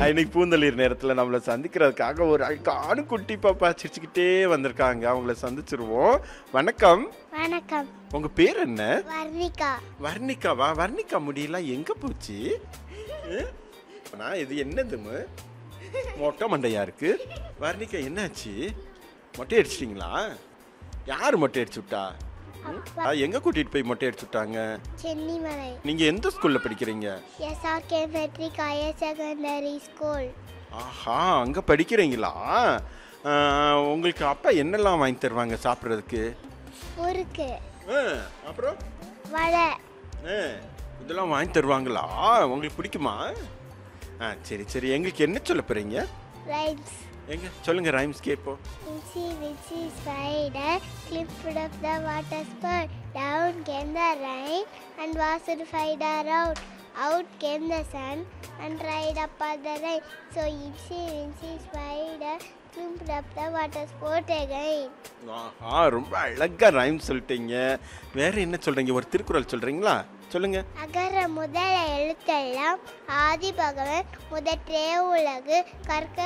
இன்னைக்கு பூந்தளிர் நேரத்தில் நம்மளை சந்திக்கிறதுக்காக ஒரு அழகான குட்டி பாப்பா சிரிச்சுக்கிட்டே வந்திருக்காங்க அவங்கள சந்திச்சிருவோம் வணக்கம் வணக்கம் உங்க பேர் என்ன வர்ணிகா வர்ணிகாவா வர்ணிகா முடியெல்லாம் எங்க போச்சு அஹ்? நான் இது என்னதுமு மொட்டை மண்டையா இருக்கு வர்ணிகா என்னாச்சு மொட்டை அடிச்சிட்டிங்களா யார் மொட்டை அடிச்சு விட்டா ம்? ஆ, எங்க கூட்டிட்டு போய் மொட்டை அடிச்சு விட்டாங்க சென்னிமலை நீங்க எந்த ஸ்கூல்ல படிக்கிறீங்க SRK matric higher secondary school ஆஹா அங்க படிக்கிறீங்களா ஆ, உங்களுக்கு அப்பா என்னெல்லாம் வாங்கி தருவாங்க சாப்பிட்றதுக்கு முறுக்கு அப்புறம் வடை ஆ, இதெல்லாம் வாங்கி தருவாங்களா உங்களுக்கு பிடிக்குமா ஆ சரி சரி எங்களுக்கு என்ன சொல்ல போறீங்க ரைட்ஸ் எங்க சொல்லுங்க ரைம்ஸ் கேட்போம் Vinci, Vinci spider clipped up the water spout. Down came the rain and washed spider out. Out came the sun and dried up all the rain. So Vinci, Vinci spider clipped up the water spout again. ஆஹா ரொம்ப அழகா rhyme சொல்லிட்டீங்க வேற என்ன சொல்றீங்க ஒரு திருக்குறள் சொல்றீங்களா சொல்லுங்க அகர முதல எழுத்தெல்லாம் ஆதி பகவன் முதற்றே உலகு கற்க